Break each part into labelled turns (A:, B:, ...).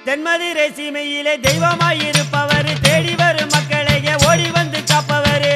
A: தென்மதுரை சீமையிலே தெய்வமாயிருப்பவர் தேடி வரும் மக்களையே ஓடி வந்து காப்பவர்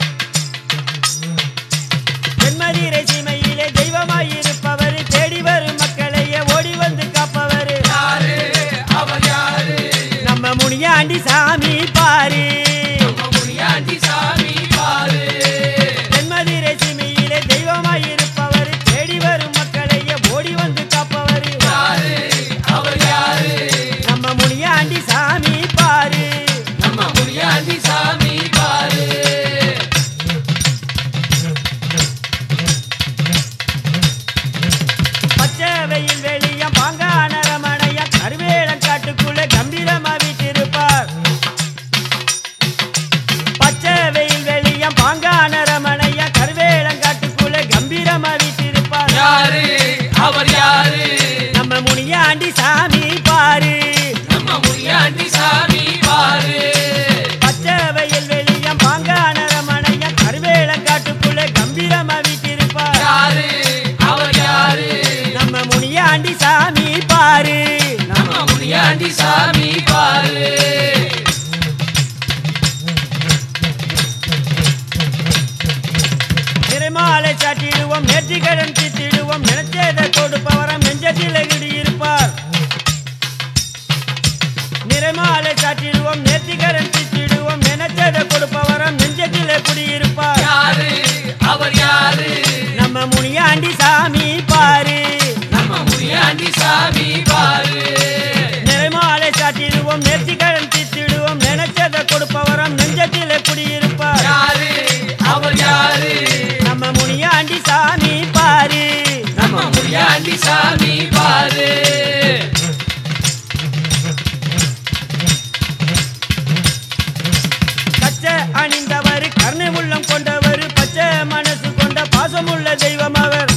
A: தென்மதுரை சீமையிலே தெய்வமாயிருப்பவர் தேடி வரும் மக்களையே ஓடி வந்து காப்பவர்
B: யாரு அவர் யாரு
A: நம்ம முனியாண்டி சாமி பாரு
B: நம்ம முனியாண்டி சாமி பாரு
A: தென்மதுரை சீமையிலே தெய்வமாயிருப்பவர் தேடி வரும் மக்களையே ஓடி வந்து காப்பவர்
B: யாரு அவர் யாரு
A: நம்ம முனியாண்டி சாமி பாரு
B: நம்ம முனியாண்டி சாமி பாரு
A: பச்சை வெயில் வெளியம் பாங்கான ரமணைய கருவேலம் காட்டுக்குள்ள கம்பீரமா வீட்டிருப்பார் பச்சை வெயில் வெளியம் பாங்கான ரமணைய கருவேலம் காட்டுக்குள்ள கம்பீரமா வீட்டிருப்பார்
B: யாரு அவர் யாரு
A: நம்ம முனியாண்டி சாமி பாரு
B: நம்ம முனியாண்டி சாமி பாரு
A: பச்சை வெயில் வெளியம் பாங்கான ரமணைய கருவேலம் காட்டுக்குள்ள கம்பீரமா வீட்டிருப்பார்
B: யாரு அவர் யாரு
A: நம்ம முனியாண்டி சாமி பாரு
B: நம்ம முனியாண்டி சாமி பாரு
A: திருமாலை சாட்டிடுவோம் நேர்த்திக்கடன் தீட்டிடுவோம் நினைச்சதை கொடுப்பவரம் நெஞ்சத்தில் இருப்பார் நிறமாலை சாட்டிடுவோம் நேர்த்திக்கடன் தீட்டிடுவோம் நினைச்சதை கொடுப்பவரம் நெஞ்சத்தில் குடியிருப்பார்
B: யாரு அவர் யாரு
A: நம்ம முனியாண்டி சாமி பாரு
B: நம்ம முனியாண்டி சாமி பாரு
A: நிறமாலை சாட்டிடுவோம் நேர்த்திக்கடன் தீட்டிடுவோம் நினைச்சதை கொடுப்பவரம் நெஞ்சத்தில் குடியிருப்பார்
B: யாரு அவர் யாரு
A: நம்ம முனியாண்டி சாமி பாரு
B: நம்ம முனியாண்டி சாமி பாரு
A: பச்சை அணிந்தவர் கருணை உள்ளம் கொண்டவர் பச்சை மனசு கொண்ட பாசமுள்ள தெய்வம் அவர்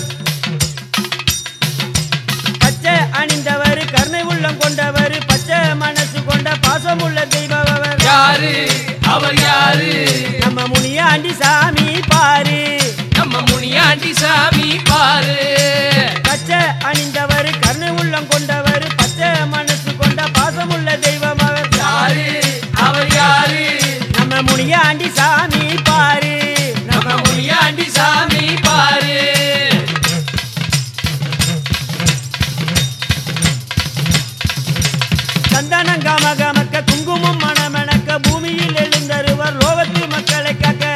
A: பச்சை அணிந்தவர் கருணை உள்ளம் கொண்டவர் பச்சை மனசு கொண்ட பாசமுள்ள தெய்வம் அவர்
B: யாரு அவர் யாரு
A: நம்ம முனியாண்டி சாமி பாரு
B: நம்ம முனியாண்டி சாமி பாரு
A: பச்சை அணிந்தவர் கருணை உள்ளம் கொண்டவர் பச்சை மனசு கொண்ட பாசமுள்ள தெய்வம் அவர்
B: யாரு அவர் யாரு
A: நம்ம முனியாண்டி சாமி பாரு
B: நம்ம முனியாண்டி சாமி பாரு
A: சந்தனம் காம காமக்க குங்குமம் மணமணக்க பூமியில் எழுந்தருவர் லோகத்து மக்களை காக்க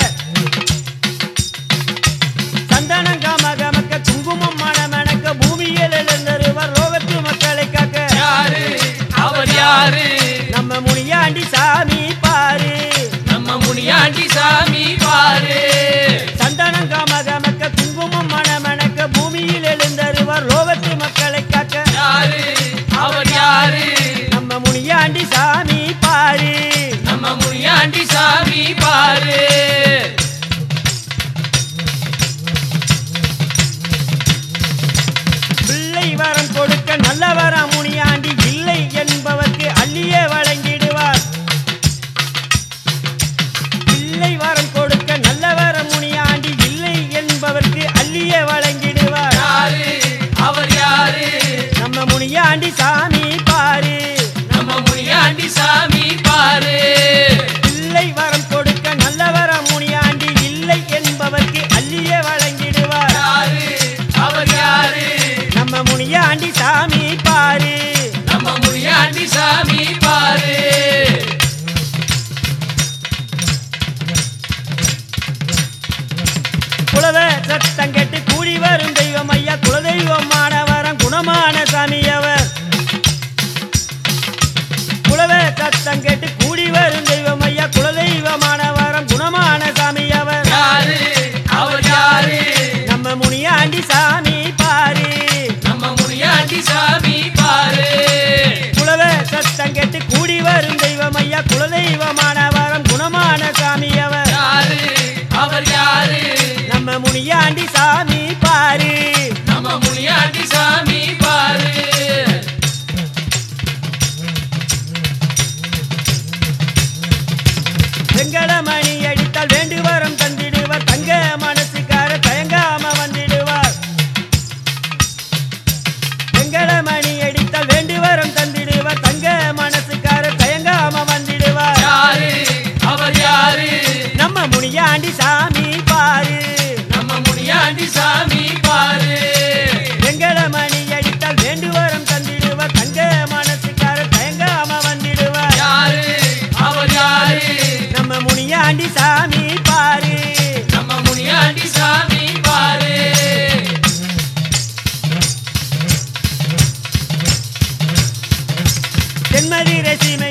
A: சந்தனம் காம காமக்க குங்குமம் மணமணக்க பூமியில் எழுந்தருவர் லோகத்து மக்களை காக்க
B: யாரு அவர் யாரு
A: நம்ம முனியாண்டி சாமி பாரு
B: நம்ம முனியாண்டி சாமி பாரு
A: சந்தனம் காம காமக்க குங்குமம் மணமணக்க பூமியில் எழுந்தருவர் லோகத்து மக்களை காக்க
B: யாரு அவர் யாரு
A: நம்ம முனியாண்டி சாமி பாரு
B: நம்ம முனியாண்டி சாமி பாரு
A: பிள்ளை வரம் கொடுக்க நல்லவரா முனியாண்டி இல்லை என்பவர்க்கு அள்ளியே வழங்கிடுவார் பிள்ளை வரம் கொடுக்க நல்லவர முனியாண்டி இல்லை என்பவர்க்கு அள்ளியே வழங்கிடுவார்
B: யாரு அவர் யாரு
A: நம்ம முனியாண்டி சாமி பாரு
B: நம்ம முனியாண்டி சாமி பாரு
A: பிள்ளை வரம் கொடுக்க நல்லவர முனியாண்டி இல்லை என்பவர்க்கு அள்ளியே வழங்கிடுவார்
B: யாரு அவர் யாரு
A: நம்ம முனியாண்டி சாமி பாரு
B: நம்ம முனியாண்டி சாமி பாரு
A: குலத சத்தம் கேட்டு கூடி வரும் தெய்வம் ஐயா குலதெய்வமானவரம் குணமான சாமி அவர் குலத சத்தம் கேட்டு கூடி வரும் தெய்வம் ஐயா குலதெய்வமானவரம் குணமான சாமி அவர்
B: யாரு அவர் யாரு
A: நம்ம முனியாண்டி சாமி பாரு
B: நம்ம முனியாண்டி சாமி பாரு
A: குலத சத்தம் கேட்டு கூடி வரும் தெய்வம் ஐயா குலதெய்வமானவரம் குணமான சாமி அவர்
B: யாரு அவர் யாரு
A: நம்ம முனியாண்டி சாமி பாரு
B: நம்ம முனியாண்டி சாமி பாரு
A: வெங்கடமணி அடித்தால் வேண்டு வரம் தந்திடுவார் தங்க மனசுக்கார தயங்காம வந்திடுவார் வெங்கடமணி அடித்தால் வேண்டு வரம் தந்திடுவார் தங்க முனியாண்டி சாமி பாரு
B: நம்ம முனியாண்டி சாமி பாரு
A: எங்கள மணி அடித்தால் வேண்டுவரம் தந்திடுவார் தங்க மனசுக்கார தயங்காம வந்திடுவார்
B: யாரு அவர் யாரு
A: நம்ம முனியாண்டி சாமி பாரு
B: நம்ம முனியாண்டி சாமி பாரு
A: தென்மதி ரசிமை